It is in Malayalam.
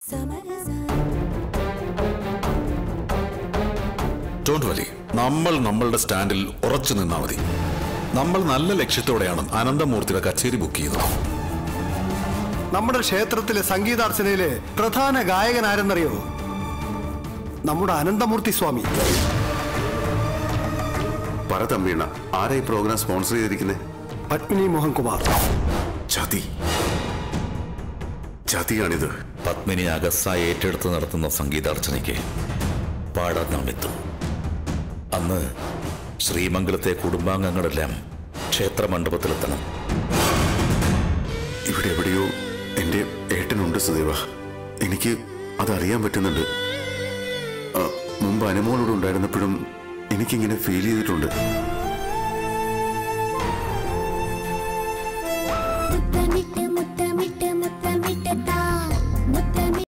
ഡോണ്ട് വരി നമ്മൾ നമ്മളുടെ സ്റ്റാൻഡിൽ ഉറച്ചു നിന്നാ മതി നമ്മൾ നല്ല ലക്ഷ്യത്തോടെയാണ് അനന്തമൂർത്തിയുടെ കച്ചേരി ബുക്ക് ചെയ്തത് നമ്മുടെ ക്ഷേത്രത്തിലെ സംഗീതാർച്ചനയിലെ പ്രധാന ഗായകൻ ആരെന്നറിയോ നമ്മുടെ അനന്തമൂർത്തി സ്വാമി പറ തമ്പീണ ആരാ ഈ പ്രോഗ്രാം സ്പോൺസർ ചെയ്തിരിക്കുന്നത് പത്മിനി മോഹൻകുമാർ ചതി ചതിയാണിത് പത്മിനി അഗസ്സ ഏറ്റെടുത്ത് നടത്തുന്ന സംഗീതാർച്ചനയ്ക്ക് പാടാൻ നാം എത്തും അന്ന് ശ്രീമംഗലത്തെ കുടുംബാംഗങ്ങളെല്ലാം ക്ഷേത്ര മണ്ഡപത്തിലെത്തണം ഇവിടെ എവിടെയോ എന്റെ ഏട്ടനുണ്ട് സുദേവ എനിക്ക് അതറിയാൻ പറ്റുന്നുണ്ട് ആ, മുമ്പ് അനുമോളോട് ഉണ്ടായിരുന്നപ്പോഴും എനിക്കിങ്ങനെ ഫീൽ ചെയ്തിട്ടുണ്ട്